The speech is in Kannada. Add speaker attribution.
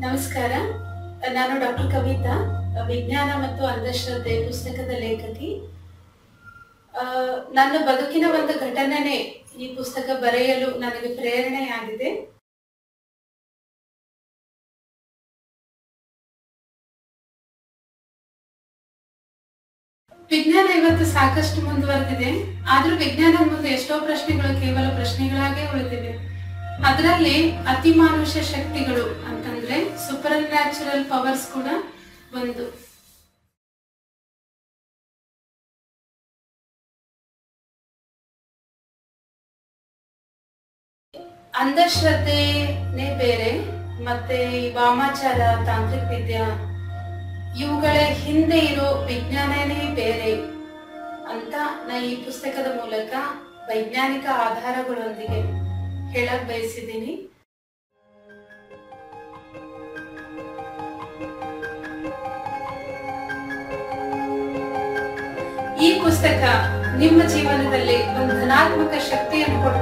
Speaker 1: ನಮಸ್ಕಾರ ನಾನು ಡಾಕ್ಟರ್ ಕವಿತಾ ವಿಜ್ಞಾನ ಮತ್ತು ಅಂಧಶ್ರದ್ಧೆ ಪುಸ್ತಕದ ಲೇಖಕಿ ಆ, ನನ್ನ ಬದುಕಿನ ಒಂದು ಘಟನೆನೇ ಈ ಪುಸ್ತಕ ಬರೆಯಲು ನನಗೆ ಪ್ರೇರಣೆಯಾಗಿದೆ ವಿಜ್ಞಾನ ಇವತ್ತು ಸಾಕಷ್ಟು ಮುಂದುವರೆದಿದೆ ಆದ್ರೂ ವಿಜ್ಞಾನದ ಮುಂದೆ ಎಷ್ಟೋ ಪ್ರಶ್ನೆಗಳು ಕೇವಲ ಪ್ರಶ್ನೆಗಳಾಗೇ ಉಳಿದಿವೆ ಅದರಲ್ಲಿ ಅತಿಮಾನುಷ ಶಕ್ತಿಗಳು ಅಂತಂದ್ರೆ ಸೂಪರ್ ನ್ಯಾಚುರಲ್ ಪವರ್ಸ್ ಕೂಡ ಒಂದು ಅಂಧಶ್ರದ್ಧೆನೇ ಬೇರೆ ಮತ್ತೆ ಈ ವಾಮಾಚಾರ ತಾಂತ್ರಿಕ ವಿದ್ಯಾ ಇವುಗಳ ಹಿಂದೆ ಇರೋ ವಿಜ್ಞಾನನೇ ಬೇರೆ ಅಂತ ನಾ ಈ ಪುಸ್ತಕದ ಮೂಲಕ ವೈಜ್ಞಾನಿಕ ಆಧಾರಗಳೊಂದಿಗೆ ಹೇಳಕ್ ಬಯಸಿದ್ದೀನಿ ಈ ಪುಸ್ತಕ ನಿಮ್ಮ ಜೀವನದಲ್ಲಿ ಒಂದು ಧನಾತ್ಮಕ ಶಕ್ತಿಯನ್ನು ಕೊಟ್ಟು